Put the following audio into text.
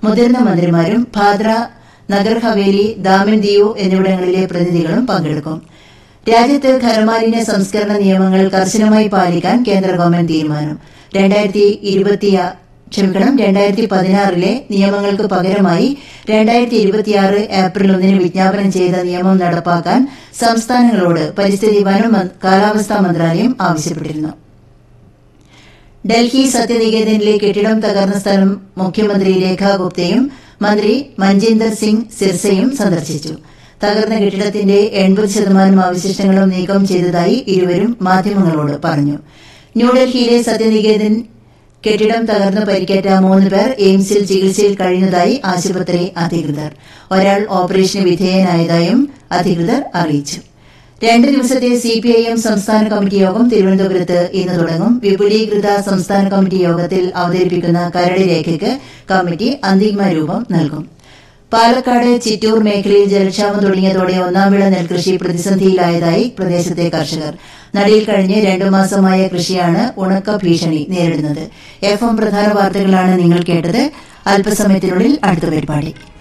മുതിർന്ന മന്ത്രിമാരും ഭാദ്ര നഗർ ഹവേലി ദാമൻ ദിയു എന്നിവിടങ്ങളിലെ പ്രതിനിധികളും പങ്കെടുക്കും രാജ്യത്ത് ഖരമാലിന്യ സംസ്കരണ നിയമങ്ങൾ കർശനമായി പാലിക്കാൻ കേന്ദ്ര ഗവൺമെന്റ് തീരുമാനം രണ്ടായിരത്തി ഇരുപത്തി ക്ഷമിക്കണം രണ്ടായിരത്തി പതിനാറിലെ നിയമങ്ങൾക്ക് പകരമായി രണ്ടായിരത്തി ഇരുപത്തിയാറ് ഏപ്രിൽ ഒന്നിന് വിജ്ഞാപനം ചെയ്ത നിയമം നടപ്പാക്കാൻ സംസ്ഥാനങ്ങളോട് പരിസ്ഥിതി വനം മ- കാലാവസ്ഥാ മന്ത്രാലയം ആവശ്യപ്പെട്ടിരുന്നു ഡൽഹി സത്യനികേതനിലെ കെട്ടിടം തകർന്ന സ്ഥലം മുഖ്യമന്ത്രി രേഖ ഗുപ്തയും മന്ത്രി മഞ്ജീന്ദർ സിംഗ് സിർസയും സന്ദർശിച്ചു തകർന്ന കെട്ടിടത്തിന്റെ എൺപത് ശതമാനം അവശിഷ്ടങ്ങളും നീക്കം ചെയ്തതായി ഇരുവരും മാധ്യമങ്ങളോട് പറഞ്ഞു ന്യൂഡൽഹിയിലെ സത്യനികേതൻ കെട്ടിടം തകർന്ന് പരിക്കേറ്റ മൂന്ന് പേർ എയിംസിൽ ചികിത്സയിൽ കഴിയുന്നതായി ആശുപത്രി അധികൃതർ ഒരാൾ ഓപ്പറേഷന് വിധേയനായതായും അധികൃതർ അറിയിച്ചു രണ്ട് ദിവസത്തെ സിപിഐഎം സംസ്ഥാന കമ്മിറ്റി യോഗം തിരുവനന്തപുരത്ത് ഇന്ന് തുടങ്ങും വിപുലീകൃത സംസ്ഥാന കമ്മിറ്റി യോഗത്തിൽ അവതരിപ്പിക്കുന്ന കരട് രേഖയ്ക്ക് കമ്മിറ്റി അന്തിമ രൂപം നൽകും പാലക്കാട് ചിറ്റൂർ മേഖലയിൽ ജലക്ഷാമം തുടങ്ങിയതോടെ ഒന്നാം വിള നെൽകൃഷി പ്രതിസന്ധിയിലായതായി പ്രദേശത്തെ കർഷകർ നടയിൽ കഴിഞ്ഞ് രണ്ടു മാസമായ കൃഷിയാണ് ഉണക്ക ഭീഷണി നേരിടുന്നത് എഫ് എം പ്രധാന വാർത്തകളാണ് നിങ്ങൾ കേട്ടത് അല്പസമയത്തിനുള്ളിൽ അടുത്ത പരിപാടി